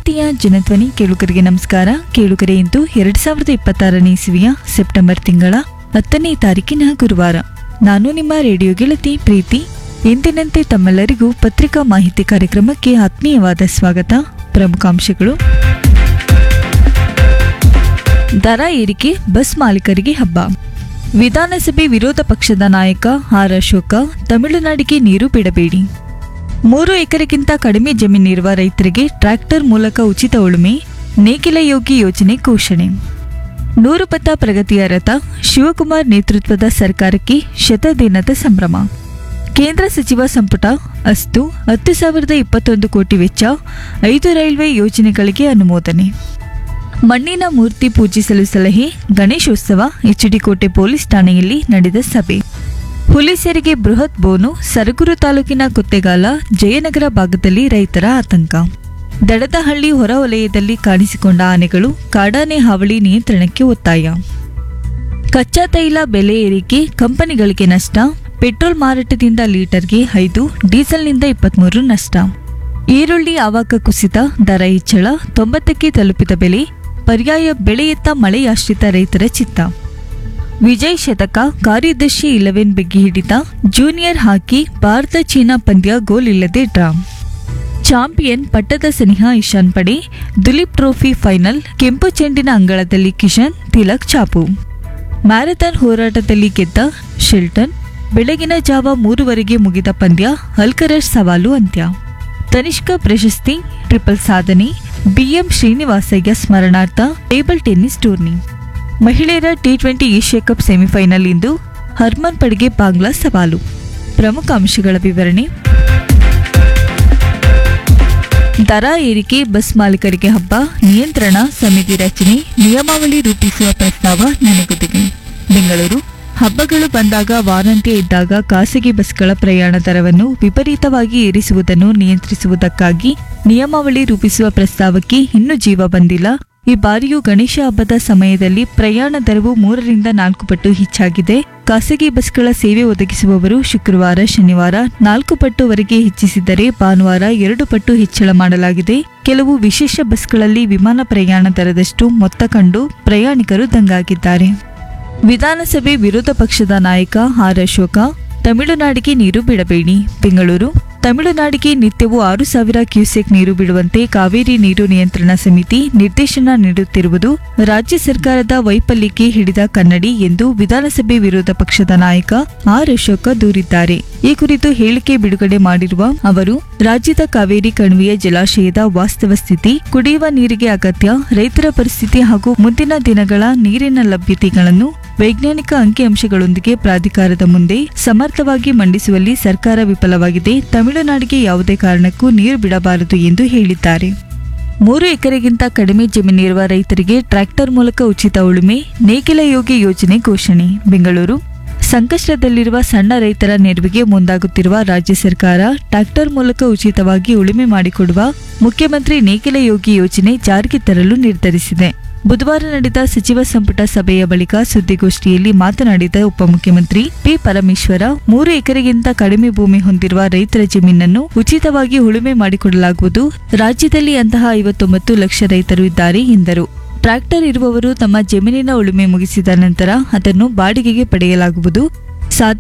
ಪ್ರೀತಿಯ ಜನಧ್ವನಿ ಕೇಳುಗರಿಗೆ ನಮಸ್ಕಾರ ಕೇಳುಗರೆ ಇಂದು ಎರಡ್ ಸಾವಿರದ ಇಪ್ಪತ್ತಾರನೇ ಇಸವಿಯ ಸೆಪ್ಟೆಂಬರ್ ತಿಂಗಳ ಹತ್ತನೇ ತಾರೀಕಿನ ಗುರುವಾರ ನಾನು ನಿಮ್ಮ ರೇಡಿಯೋ ಗೆಳತಿ ಪ್ರೀತಿ ಎಂದಿನಂತೆ ತಮ್ಮೆಲ್ಲರಿಗೂ ಪತ್ರಿಕಾ ಮಾಹಿತಿ ಕಾರ್ಯಕ್ರಮಕ್ಕೆ ಆತ್ಮೀಯವಾದ ಸ್ವಾಗತ ಪ್ರಮುಖಾಂಶಗಳು ದರ ಏರಿಕೆ ಬಸ್ ಮಾಲೀಕರಿಗೆ ಹಬ್ಬ ವಿಧಾನಸಭೆ ವಿರೋಧ ಪಕ್ಷದ ನಾಯಕ ಆರ್ ಅಶೋಕ ತಮಿಳುನಾಡಿಗೆ ನೀರು ಬಿಡಬೇಡಿ ಮೂರು ಎಕರೆಗಿಂತ ಕಡಿಮೆ ಜಮೀನಿರುವ ರೈತರಿಗೆ ಟ್ರ್ಯಾಕ್ಟರ್ ಮೂಲಕ ಉಚಿತ ಉಳುಮೆ ನೇಗಿಲ ಯೋಗಿ ಯೋಜನೆ ಘೋಷಣೆ ನೂರು ಪಥ ಪ್ರಗತಿಯ ರಥ ಶಿವಕುಮಾರ್ ನೇತೃತ್ವದ ಸರ್ಕಾರಕ್ಕೆ ಶತದಿನದ ಸಂಭ್ರಮ ಕೇಂದ್ರ ಸಚಿವ ಸಂಪುಟ ಅಸ್ತು ಹತ್ತು ಸಾವಿರದ ಇಪ್ಪತ್ತೊಂದು ಕೋಟಿ ವೆಚ್ಚ ಐದು ರೈಲ್ವೆ ಯೋಜನೆಗಳಿಗೆ ಅನುಮೋದನೆ ಮಣ್ಣಿನ ಮೂರ್ತಿ ಪೂಜಿಸಲು ಸಲಹೆ ಗಣೇಶೋತ್ಸವ ಎಚ್ಡಿಕೋಟೆ ಪೊಲೀಸ್ ಠಾಣೆಯಲ್ಲಿ ನಡೆದ ಸಭೆ ಪೊಲೀಸರಿಗೆ ಬೃಹತ್ ಬೋನು ಸರಗೂರು ತಾಲೂಕಿನ ಕೊತ್ತೆಗಾಲ ಜಯನಗರ ಭಾಗದಲ್ಲಿ ರೈತರ ಆತಂಕ ದಡದಹಳ್ಳಿ ಹೊರವಲಯದಲ್ಲಿ ಕಾಣಿಸಿಕೊಂಡ ಆನೆಗಳು ಕಾಡಾನೆ ಹಾವಳಿ ನಿಯಂತ್ರಣಕ್ಕೆ ಒತ್ತಾಯ ಕಚ್ಚಾ ತೈಲ ಬೆಲೆ ಏರಿಕೆ ಕಂಪನಿಗಳಿಗೆ ನಷ್ಟ ಪೆಟ್ರೋಲ್ ಮಾರಾಟದಿಂದ ಲೀಟರ್ಗೆ ಐದು ಡೀಸೆಲ್ನಿಂದ ಇಪ್ಪತ್ಮೂರು ನಷ್ಟ ಈರುಳ್ಳಿ ಆವಾಕ ಕುಸಿತ ದರ ಹೆಚ್ಚಳ ತೊಂಬತ್ತಕ್ಕೆ ತಲುಪಿದ ಬೆಲೆ ಪರ್ಯಾಯ ಬೆಳೆಯತ್ತ ಮಳೆಯಾಶ್ರಿತ ರೈತರ ಚಿತ್ತ ವಿಜಯ್ ಶತಕ ಕಾರ್ಯದರ್ಶಿ ಇಲೆವೆನ್ ಬಿಗಿ ಹಿಡಿತ ಜೂನಿಯರ್ ಹಾಕಿ ಭಾರತ ಚೀನಾ ಪಂದ್ಯ ಗೋಲ್ ಇಲ್ಲದೆ ಡ್ರಾ ಚಾಂಪಿಯನ್ ಪಟ್ಟದ ಸನಿಹ ಇಶಾನ್ ಪಡೆ ದುಲೀಪ್ ಟ್ರೋಫಿ ಫೈನಲ್ ಕೆಂಪು ಚೆಂಡಿನ ಅಂಗಳದಲ್ಲಿ ಕಿಶನ್ ತಿಲಕ್ ಚಾಪು ಮ್ಯಾರಥಾನ್ ಹೋರಾಟದಲ್ಲಿ ಗೆದ್ದ ಶಿಲ್ಟನ್ ಬೆಳಗಿನ ಜಾವ ಮೂರುವರೆಗೆ ಮುಗಿದ ಪಂದ್ಯ ಅಲ್ಕರಶ್ ಸವಾಲು ಅಂತ್ಯ ತನಿಷ್ಕ ಪ್ರಶಸ್ತಿ ಟ್ರಿಪಲ್ ಸಾಧನೆ ಬಿಎಂ ಶ್ರೀನಿವಾಸಯ್ಯ ಸ್ಮರಣಾರ್ಥ ಟೇಬಲ್ ಟೆನ್ನಿಸ್ ಟೂರ್ನಿ ಮಹಿಳೆಯರ T twenty Asia cup semifinal ಇಂದು ಹರ್ಮನ್ ಪಡೆಗೆ ಬಾಂಗ್ಲಾ ಸವಾಲು ಪ್ರಮುಖ ಅಂಶಗಳ ವಿವರಣೆ ದರ ಏರಿಕೆ ಬಸ್ ಮಾಲೀಕರಿಗೆ ಹಬ್ಬ ನಿಯಂತ್ರಣ ಸಮಿತಿ ರಚನೆ ನಿಯಮಾವಳಿ ರೂಪಿಸುವ ಪ್ರಸ್ತಾವ ನೆನೆಗುದಿಗೆ ಬೆಂಗಳೂರು ಹಬ್ಬಗಳು ಬಂದಾಗ ವಾರಂಟಿ ಇದ್ದಾಗ ಖಾಸಗಿ ಬಸ್ಗಳ ಪ್ರಯಾಣ ದರವನ್ನು ವಿಪರೀತವಾಗಿ ಏರಿಸುವುದನ್ನು ನಿಯಂತ್ರಿಸುವುದಕ್ಕಾಗಿ ನಿಯಮಾವಳಿ ರೂಪಿಸುವ ಪ್ರಸ್ತಾವಕ್ಕೆ ಇನ್ನೂ ಜೀವ ಬಂದಿಲ್ಲ ಈ ಬಾರಿಯೂ ಗಣೇಶ ಹಬ್ಬದ ಸಮಯದಲ್ಲಿ ಪ್ರಯಾಣ ದರವು ಮೂರರಿಂದ ನಾಲ್ಕು ಪಟ್ಟು ಹೆಚ್ಚಾಗಿದೆ ಖಾಸಗಿ ಬಸ್ಗಳ ಸೇವೆ ಒದಗಿಸುವವರು ಶುಕ್ರವಾರ ಶನಿವಾರ ನಾಲ್ಕು ಪಟ್ಟುವರೆಗೆ ಹೆಚ್ಚಿಸಿದರೆ ಭಾನುವಾರ ಎರಡು ಪಟ್ಟು ಹೆಚ್ಚಳ ಮಾಡಲಾಗಿದೆ ಕೆಲವು ವಿಶೇಷ ಬಸ್ಗಳಲ್ಲಿ ವಿಮಾನ ಪ್ರಯಾಣ ದರದಷ್ಟು ಮೊತ್ತ ಕಂಡು ಪ್ರಯಾಣಿಕರು ದಂಗಾಗಿದ್ದಾರೆ ವಿಧಾನಸಭೆ ವಿರೋಧ ಪಕ್ಷದ ನಾಯಕ ಆರ್ ಅಶೋಕ ತಮಿಳುನಾಡಿಗೆ ನೀರು ಬಿಡಬೇಡಿ ಬೆಂಗಳೂರು ತಮಿಳುನಾಡಿಗೆ ನಿತ್ಯವೂ ಆರು ಸಾವಿರ ಕ್ಯೂಸೆಕ್ ನೀರು ಬಿಡುವಂತೆ ಕಾವೇರಿ ನೀರು ನಿಯಂತ್ರಣ ಸಮಿತಿ ನಿರ್ದೇಶನ ನೀಡುತ್ತಿರುವುದು ರಾಜ್ಯ ಸರ್ಕಾರದ ವೈಫಲ್ಯಕ್ಕೆ ಹಿಡಿದ ಕನ್ನಡಿ ಎಂದು ವಿಧಾನಸಭೆ ವಿರೋಧ ಪಕ್ಷದ ನಾಯಕ ಆರ್ ಅಶೋಕ ದೂರಿದ್ದಾರೆ ಈ ಕುರಿತು ಹೇಳಿಕೆ ಬಿಡುಗಡೆ ಮಾಡಿರುವ ಅವರು ರಾಜ್ಯದ ಕಾವೇರಿ ಕಣಿವೆಯ ಜಲಾಶಯದ ವಾಸ್ತವ ಸ್ಥಿತಿ ಕುಡಿಯುವ ನೀರಿಗೆ ಅಗತ್ಯ ರೈತರ ಪರಿಸ್ಥಿತಿ ಹಾಗೂ ಮುಂದಿನ ದಿನಗಳ ನೀರಿನ ಲಭ್ಯತೆಗಳನ್ನು ವೈಜ್ಞಾನಿಕ ಅಂಕಿಅಂಶಗಳೊಂದಿಗೆ ಪ್ರಾಧಿಕಾರದ ಮುಂದೆ ಸಮರ್ಥವಾಗಿ ಮಂಡಿಸುವಲ್ಲಿ ಸರ್ಕಾರ ವಿಫಲವಾಗಿದೆ ತಮಿಳುನಾಡಿಗೆ ಯಾವುದೇ ಕಾರಣಕ್ಕೂ ನೀರು ಬಿಡಬಾರದು ಎಂದು ಹೇಳಿದ್ದಾರೆ ಮೂರು ಎಕರೆಗಿಂತ ಕಡಿಮೆ ಜಮೀನಿರುವ ರೈತರಿಗೆ ಟ್ರ್ಯಾಕ್ಟರ್ ಮೂಲಕ ಉಚಿತ ಉಳುಮೆ ನೇಗಿಲ ಯೋಗಿ ಯೋಜನೆ ಘೋಷಣೆ ಬೆಂಗಳೂರು ಸಂಕಷ್ಟದಲ್ಲಿರುವ ಸಣ್ಣ ರೈತರ ನೆರವಿಗೆ ಮುಂದಾಗುತ್ತಿರುವ ರಾಜ್ಯ ಸರ್ಕಾರ ಟ್ರ್ಯಾಕ್ಟರ್ ಮೂಲಕ ಉಚಿತವಾಗಿ ಉಳುಮೆ ಮಾಡಿಕೊಡುವ ಮುಖ್ಯಮಂತ್ರಿ ನೇಗಿಲ ಯೋಗಿ ಯೋಜನೆ ಜಾರಿಗೆ ತರಲು ನಿರ್ಧರಿಸಿದೆ ಬುಧವಾರ ನಡೆದ ಸಚಿವ ಸಂಪುಟ ಸಭೆಯ ಬಳಿಕ ಸುದ್ದಿಗೋಷ್ಠಿಯಲ್ಲಿ ಮಾತನಾಡಿದ ಉಪಮುಖ್ಯಮಂತ್ರಿ ಪಿ ಪರಮೇಶ್ವರ ಮೂರು ಎಕರೆಗಿಂತ ಕಡಿಮೆ ಭೂಮಿ ಹೊಂದಿರುವ ರೈತರ ಜಮೀನನ್ನು ಉಚಿತವಾಗಿ ಉಳುಮೆ ಮಾಡಿಕೊಡಲಾಗುವುದು ರಾಜ್ಯದಲ್ಲಿ ಅಂತಹ ಐವತ್ತೊಂಬತ್ತು ಲಕ್ಷ ರೈತರು ಇದ್ದಾರೆ ಎಂದರು ಟ್ರ್ಯಾಕ್ಟರ್ ಇರುವವರು ತಮ್ಮ ಜಮೀನಿನ ಉಳುಮೆ ಮುಗಿಸಿದ ನಂತರ ಅದನ್ನು ಬಾಡಿಗೆಗೆ ಪಡೆಯಲಾಗುವುದು